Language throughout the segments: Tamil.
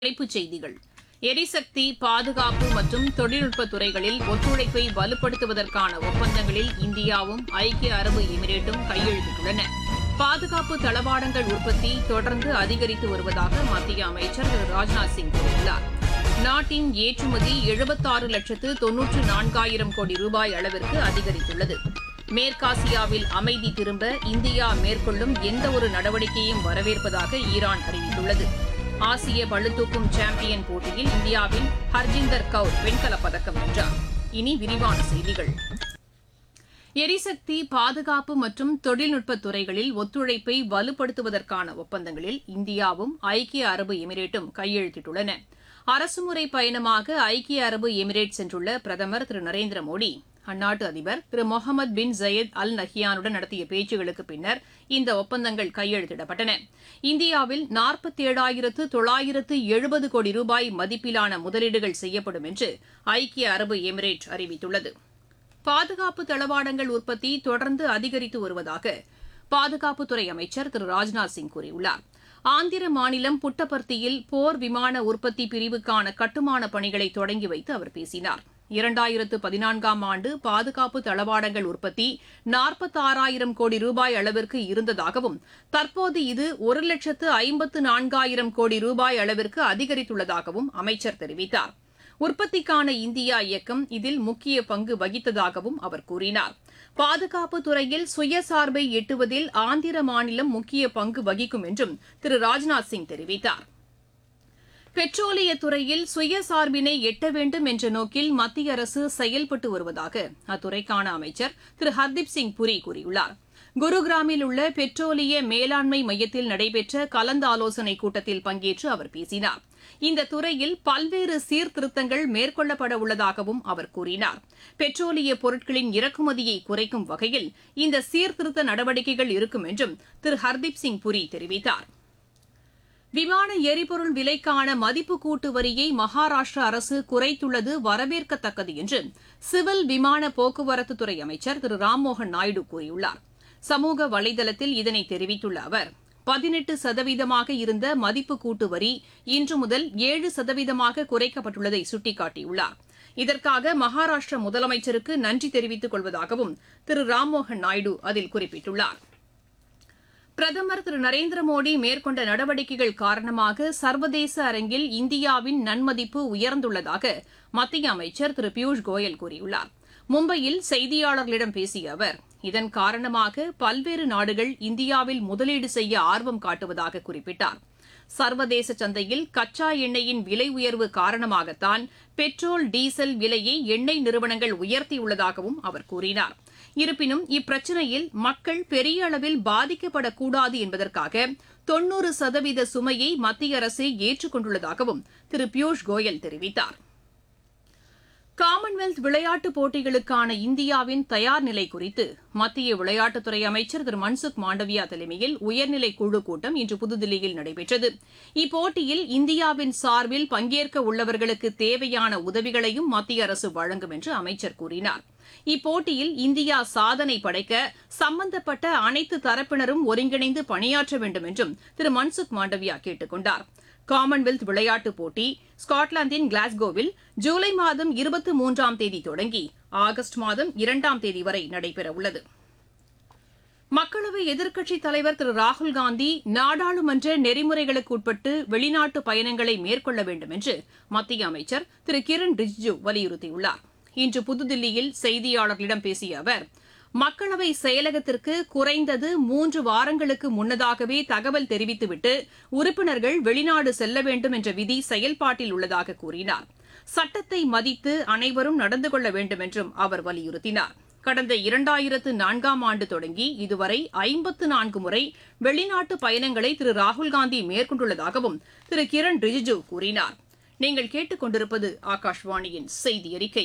தலைப்புச் செய்திகள் எரிசக்தி பாதுகாப்பு மற்றும் தொழில்நுட்ப துறைகளில் ஒத்துழைப்பை வலுப்படுத்துவதற்கான ஒப்பந்தங்களில் இந்தியாவும் ஐக்கிய அரபு எமிரேட்டும் கையெழுத்திட்டுள்ளன பாதுகாப்பு தளவாடங்கள் உற்பத்தி தொடர்ந்து அதிகரித்து வருவதாக மத்திய அமைச்சர் திரு ராஜ்நாத் சிங் கூறியுள்ளார் நாட்டின் ஏற்றுமதி எழுபத்தாறு லட்சத்து தொன்னூற்று நான்காயிரம் கோடி ரூபாய் அளவிற்கு அதிகரித்துள்ளது மேற்காசியாவில் அமைதி திரும்ப இந்தியா மேற்கொள்ளும் எந்தவொரு நடவடிக்கையும் வரவேற்பதாக ஈரான் அறிவித்துள்ளது ஆசிய பளுதூக்கும் சாம்பியன் போட்டியில் இந்தியாவின் ஹர்ஜிந்தர் கவுர் வெண்கலப் பதக்கம் வென்றார் இனி விரிவான செய்திகள் எரிசக்தி பாதுகாப்பு மற்றும் தொழில்நுட்ப துறைகளில் ஒத்துழைப்பை வலுப்படுத்துவதற்கான ஒப்பந்தங்களில் இந்தியாவும் ஐக்கிய அரபு எமிரேட்டும் கையெழுத்திட்டுள்ளன அரசுமுறை பயணமாக ஐக்கிய அரபு எமிரேட் சென்றுள்ள பிரதமர் திரு நரேந்திர மோடி அந்நாட்டு அதிபர் திரு முகமது பின் ஜயத் அல் நஹ்யானுடன் நடத்திய பேச்சுகளுக்கு பின்னர் இந்த ஒப்பந்தங்கள் கையெழுத்திடப்பட்டன இந்தியாவில் நாற்பத்தேழாயிரத்து தொள்ளாயிரத்து எழுபது கோடி ரூபாய் மதிப்பிலான முதலீடுகள் செய்யப்படும் என்று ஐக்கிய அரபு எமிரேட் அறிவித்துள்ளது பாதுகாப்பு தளவாடங்கள் உற்பத்தி தொடர்ந்து அதிகரித்து வருவதாக பாதுகாப்புத்துறை அமைச்சர் திரு ராஜ்நாத் சிங் கூறியுள்ளார் ஆந்திர மாநிலம் புட்டபர்த்தியில் போர் விமான உற்பத்தி பிரிவுக்கான கட்டுமான பணிகளை தொடங்கி வைத்து அவர் பேசினார் இரண்டாயிரத்து பதினான்காம் ஆண்டு பாதுகாப்பு தளவாடங்கள் உற்பத்தி நாற்பத்தாறாயிரம் கோடி ரூபாய் அளவிற்கு இருந்ததாகவும் தற்போது இது ஒரு லட்சத்து ஐம்பத்து நான்காயிரம் கோடி ரூபாய் அளவிற்கு அதிகரித்துள்ளதாகவும் அமைச்சர் தெரிவித்தார் உற்பத்திக்கான இந்தியா இயக்கம் இதில் முக்கிய பங்கு வகித்ததாகவும் அவர் கூறினார் பாதுகாப்பு துறையில் சுயசார்பை எட்டுவதில் ஆந்திர மாநிலம் முக்கிய பங்கு வகிக்கும் என்றும் திரு ராஜ்நாத் சிங் தெரிவித்தார் பெட்ரோலிய துறையில் சுயசார்பினை எட்ட வேண்டும் என்ற நோக்கில் மத்திய அரசு செயல்பட்டு வருவதாக அத்துறைக்கான அமைச்சர் திரு ஹர்தீப் சிங் புரி கூறியுள்ளார் குருகிராமில் உள்ள பெட்ரோலிய மேலாண்மை மையத்தில் நடைபெற்ற கலந்தாலோசனைக் கூட்டத்தில் பங்கேற்று அவர் பேசினார் இந்த துறையில் பல்வேறு சீர்திருத்தங்கள் மேற்கொள்ளப்பட உள்ளதாகவும் அவர் கூறினார் பெட்ரோலிய பொருட்களின் இறக்குமதியை குறைக்கும் வகையில் இந்த சீர்திருத்த நடவடிக்கைகள் இருக்கும் என்றும் திரு ஹர்தீப் சிங் புரி தெரிவித்தார் விமான எரிபொருள் விலைக்கான மதிப்பு கூட்டு வரியை மகாராஷ்டிரா அரசு குறைத்துள்ளது வரவேற்கத்தக்கது என்று சிவில் விமான போக்குவரத்துத்துறை அமைச்சர் திரு ராம்மோகன் நாயுடு கூறியுள்ளார் சமூக வலைதளத்தில் இதனை தெரிவித்துள்ள அவர் பதினெட்டு சதவீதமாக இருந்த மதிப்பு கூட்டு வரி இன்று முதல் ஏழு சதவீதமாக குறைக்கப்பட்டுள்ளதை சுட்டிக்காட்டியுள்ளார் இதற்காக மகாராஷ்டிர முதலமைச்சருக்கு நன்றி தெரிவித்துக் கொள்வதாகவும் திரு ராம்மோகன் நாயுடு அதில் குறிப்பிட்டுள்ளார் பிரதமர் திரு நரேந்திர மோடி மேற்கொண்ட நடவடிக்கைகள் காரணமாக சர்வதேச அரங்கில் இந்தியாவின் நன்மதிப்பு உயர்ந்துள்ளதாக மத்திய அமைச்சர் திரு பியூஷ் கோயல் கூறியுள்ளார் மும்பையில் செய்தியாளர்களிடம் பேசிய அவர் இதன் காரணமாக பல்வேறு நாடுகள் இந்தியாவில் முதலீடு செய்ய ஆர்வம் காட்டுவதாக குறிப்பிட்டார் சர்வதேச சந்தையில் கச்சா எண்ணெயின் விலை உயர்வு காரணமாகத்தான் பெட்ரோல் டீசல் விலையை எண்ணெய் நிறுவனங்கள் உயர்த்தியுள்ளதாகவும் அவர் கூறினார் இருப்பினும் இப்பிரச்சினையில் மக்கள் பெரிய அளவில் பாதிக்கப்படக்கூடாது என்பதற்காக தொன்னூறு சதவீத சுமையை மத்திய அரசு ஏற்றுக்கொண்டுள்ளதாகவும் திரு பியூஷ் கோயல் தெரிவித்தார் காமன்வெல்த் விளையாட்டுப் போட்டிகளுக்கான இந்தியாவின் தயார் நிலை குறித்து மத்திய விளையாட்டுத்துறை அமைச்சர் திரு மன்சுக் மாண்டவியா தலைமையில் உயர்நிலை குழு கூட்டம் இன்று புதுதில்லியில் நடைபெற்றது இப்போட்டியில் இந்தியாவின் சார்பில் பங்கேற்க உள்ளவர்களுக்கு தேவையான உதவிகளையும் மத்திய அரசு வழங்கும் என்று அமைச்சர் கூறினார் இப்போட்டியில் இந்தியா சாதனை படைக்க சம்பந்தப்பட்ட அனைத்து தரப்பினரும் ஒருங்கிணைந்து பணியாற்ற வேண்டும் என்றும் திரு மன்சுக் மாண்டவியா கேட்டுக் கொண்டார் காமன்வெல்த் விளையாட்டுப் போட்டி ஸ்காட்லாந்தின் கிளாஸ்கோவில் ஜூலை மாதம் இருபத்தி மூன்றாம் தேதி தொடங்கி ஆகஸ்ட் மாதம் இரண்டாம் தேதி வரை நடைபெறவுள்ளது மக்களவை எதிர்க்கட்சித் தலைவர் திரு ராகுல்காந்தி நாடாளுமன்ற நெறிமுறைகளுக்கு உட்பட்டு வெளிநாட்டு பயணங்களை மேற்கொள்ள வேண்டும் என்று மத்திய அமைச்சர் திரு கிரண் ரிஜிஜு வலியுறுத்தியுள்ளார் இன்று புதுதில்லியில் செய்தியாளர்களிடம் பேசிய அவர் மக்களவை செயலகத்திற்கு குறைந்தது மூன்று வாரங்களுக்கு முன்னதாகவே தகவல் தெரிவித்துவிட்டு உறுப்பினர்கள் வெளிநாடு செல்ல வேண்டும் என்ற விதி செயல்பாட்டில் உள்ளதாக கூறினார் சட்டத்தை மதித்து அனைவரும் நடந்து கொள்ள வேண்டும் என்றும் அவர் வலியுறுத்தினார் கடந்த இரண்டாயிரத்து நான்காம் ஆண்டு தொடங்கி இதுவரை ஐம்பத்து நான்கு முறை வெளிநாட்டு பயணங்களை திரு ராகுல்காந்தி மேற்கொண்டுள்ளதாகவும் திரு கிரண் ரிஜிஜு கூறினார் நீங்கள் கேட்டுக்கொண்டிருப்பது ஆகாஷ்வாணியின் செய்தி அறிக்கை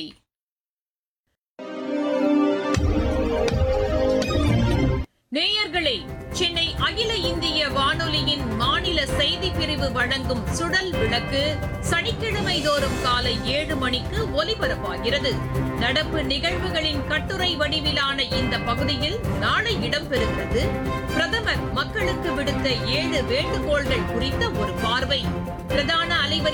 நேயர்களே சென்னை அகில இந்திய வானொலியின் மாநில செய்தி பிரிவு வழங்கும் சுடல் விளக்கு சனிக்கிழமை தோறும் காலை ஏழு மணிக்கு ஒலிபரப்பாகிறது நடப்பு நிகழ்வுகளின் கட்டுரை வடிவிலான இந்த பகுதியில் நாளை இடம்பெறுகிறது பிரதமர் மக்களுக்கு விடுத்த ஏழு வேண்டுகோள்கள் குறித்த ஒரு பார்வை பிரதான அலைவரி